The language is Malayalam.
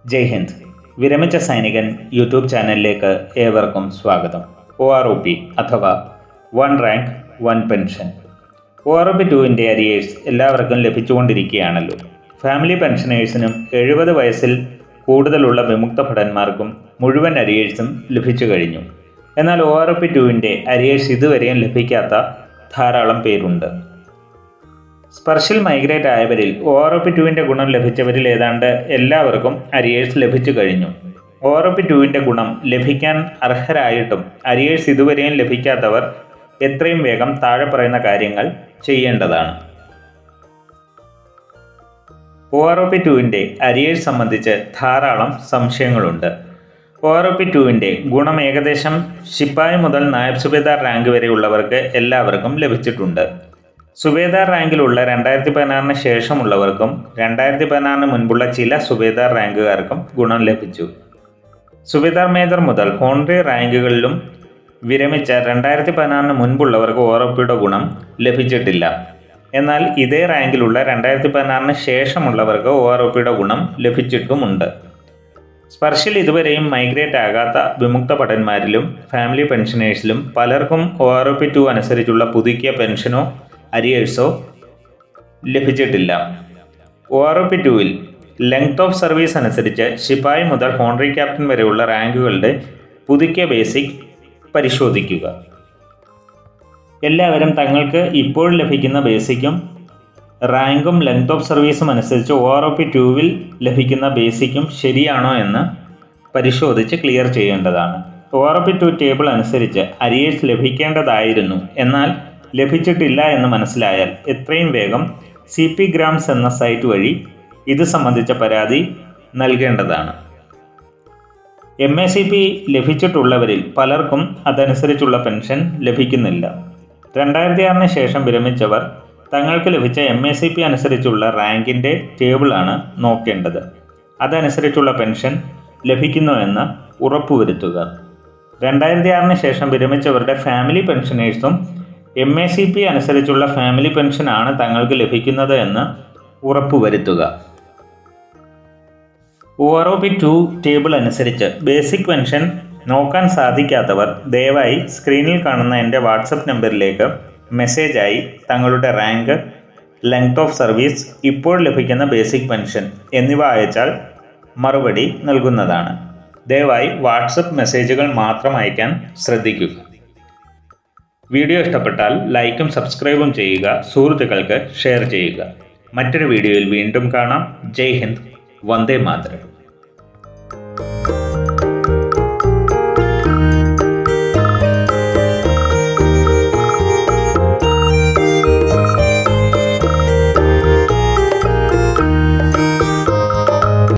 ജയ് ഹിന്ദ് വിരമിച്ച സൈനികൻ യൂട്യൂബ് ചാനലിലേക്ക് ഏവർക്കും സ്വാഗതം ഒ ആർ ഒ പി അഥവാ one rank one pension O R O P ടുവിൻ്റെ അരിയേഴ്സ് എല്ലാവർക്കും ലഭിച്ചുകൊണ്ടിരിക്കുകയാണല്ലോ ഫാമിലി പെൻഷനേഴ്സിനും എഴുപത് വയസ്സിൽ കൂടുതലുള്ള വിമുക്ത ഭടന്മാർക്കും മുഴുവൻ അരിയേഴ്സും ലഭിച്ചു കഴിഞ്ഞു എന്നാൽ ഒ ആർ ഒ പി ടുവിൻ്റെ അരിയേഴ്സ് ഇതുവരെയും ലഭിക്കാത്ത ധാരാളം പേരുണ്ട് സ്പർശിൽ മൈഗ്രേറ്റ് ആയവരിൽ ഒ ആർ ഒ പി ടുവിൻ്റെ ഗുണം ലഭിച്ചവരിൽ ഏതാണ്ട് എല്ലാവർക്കും അരിയേഴ്സ് ലഭിച്ചു കഴിഞ്ഞു ഒ ആർ ഒ പി ടുവിൻ്റെ ഗുണം ലഭിക്കാൻ അർഹരായിട്ടും അരിയേഴ്സ് ഇതുവരെയും ലഭിക്കാത്തവർ എത്രയും വേഗം താഴെ പറയുന്ന കാര്യങ്ങൾ ചെയ്യേണ്ടതാണ് ഒ ആർ ഒ പി ടുവിൻ്റെ അരിയേഴ്സ് സംബന്ധിച്ച് ധാരാളം സംശയങ്ങളുണ്ട് ഒ ആർ ഒ പി ടുവിൻ്റെ ഗുണം ഏകദേശം ശിപ്പായി മുതൽ നായബ് സുബേദാർ റാങ്ക് വരെയുള്ളവർക്ക് എല്ലാവർക്കും ലഭിച്ചിട്ടുണ്ട് സുബേദാർ റാങ്കിലുള്ള രണ്ടായിരത്തി പതിനാറിന് ശേഷമുള്ളവർക്കും രണ്ടായിരത്തി പതിനാറിന് മുൻപുള്ള ചില സുബേദാർ റാങ്കുകാർക്കും ഗുണം ലഭിച്ചു സുബേദാർ മേജർ മുതൽ ഹോൺറി റാങ്കുകളിലും വിരമിച്ച രണ്ടായിരത്തി പതിനാറിന് മുൻപുള്ളവർക്ക് ഓറോപ്പിയുടെ ഗുണം ലഭിച്ചിട്ടില്ല എന്നാൽ ഇതേ റാങ്കിലുള്ള രണ്ടായിരത്തി പതിനാറിന് ശേഷമുള്ളവർക്ക് ഒ ആർ ഒ പിയുടെ ഗുണം ലഭിച്ചിട്ടുമുണ്ട് സ്പർശിൽ ഇതുവരെയും മൈഗ്രേറ്റ് ആകാത്ത വിമുക്ത ഭടന്മാരിലും ഫാമിലി പെൻഷനേഴ്സിലും പലർക്കും O R O P two അനുസരിച്ചുള്ള പുതുക്കിയ പെൻഷനോ അരിയേഴ്സോ ലഭിച്ചിട്ടില്ല ഒ ആർ ഒ പി ടുവിൽ ലെങ്ത് ഓഫ് സർവീസ് അനുസരിച്ച് ശിപ്പായി മുതൽ ഹോണറി ക്യാപ്റ്റൻ വരെയുള്ള റാങ്കുകളുടെ പുതുക്കിയ ബേസിക് പരിശോധിക്കുക എല്ലാവരും തങ്ങൾക്ക് ഇപ്പോൾ ലഭിക്കുന്ന ബേസിക്കും റാങ്കും ലെങ്ത് ഓഫ് സർവീസും അനുസരിച്ച് ഒ ആർ ഒ പി ടുവിൽ ലഭിക്കുന്ന ബേസിക്കും ശരിയാണോ എന്ന് പരിശോധിച്ച് ക്ലിയർ ചെയ്യേണ്ടതാണ് O R O P two table അനുസരിച്ച് അരിയേഴ്സ് ലഭിക്കേണ്ടതായിരുന്നു എന്നാൽ ലഭിച്ചിട്ടില്ല എന്ന് മനസ്സിലായാൽ എത്രയും വേഗം സി പി ഗ്രാംസ് എന്ന സൈറ്റ് വഴി ഇത് സംബന്ധിച്ച പരാതി നൽകേണ്ടതാണ് എം എ സി പി ലഭിച്ചിട്ടുള്ളവരിൽ പലർക്കും അതനുസരിച്ചുള്ള പെൻഷൻ ലഭിക്കുന്നില്ല രണ്ടായിരത്തി ആറിന് ശേഷം വിരമിച്ചവർ തങ്ങൾക്ക് ലഭിച്ച എം എ സി പി അനുസരിച്ചുള്ള റാങ്കിൻ്റെ ടേബിളാണ് നോക്കേണ്ടത് അതനുസരിച്ചുള്ള പെൻഷൻ ലഭിക്കുന്നു എന്ന് ഉറപ്പുവരുത്തുക രണ്ടായിരത്തി ആറിന് ശേഷം വിരമിച്ചവരുടെ ഫാമിലി പെൻഷനേഴ്സും എം എ സി പി അനുസരിച്ചുള്ള ഫാമിലി പെൻഷനാണ് തങ്ങൾക്ക് ലഭിക്കുന്നത് എന്ന് ഉറപ്പുവരുത്തുക O R O P two table അനുസരിച്ച് ബേസിക് പെൻഷൻ നോക്കാൻ സാധിക്കാത്തവർ ദയവായി സ്ക്രീനിൽ കാണുന്ന എൻ്റെ വാട്സപ്പ് നമ്പറിലേക്ക് മെസ്സേജായി തങ്ങളുടെ റാങ്ക് ലെങ്ത് ഓഫ് സർവീസ് ഇപ്പോൾ ലഭിക്കുന്ന ബേസിക് പെൻഷൻ എന്നിവ അയച്ചാൽ മറുപടി നൽകുന്നതാണ് ദയവായി വാട്സപ്പ് മെസ്സേജുകൾ മാത്രം അയക്കാൻ ശ്രദ്ധിക്കുക വീഡിയോ ഇഷ്ടപ്പെട്ടാൽ ലൈക്കും സബ്സ്ക്രൈബും ചെയ്യുക സുഹൃത്തുക്കൾക്ക് ഷെയർ ചെയ്യുക മറ്റൊരു വീഡിയോയിൽ വീണ്ടും കാണാം ജയ് ഹിന്ദ് വന്ദേ മാതരം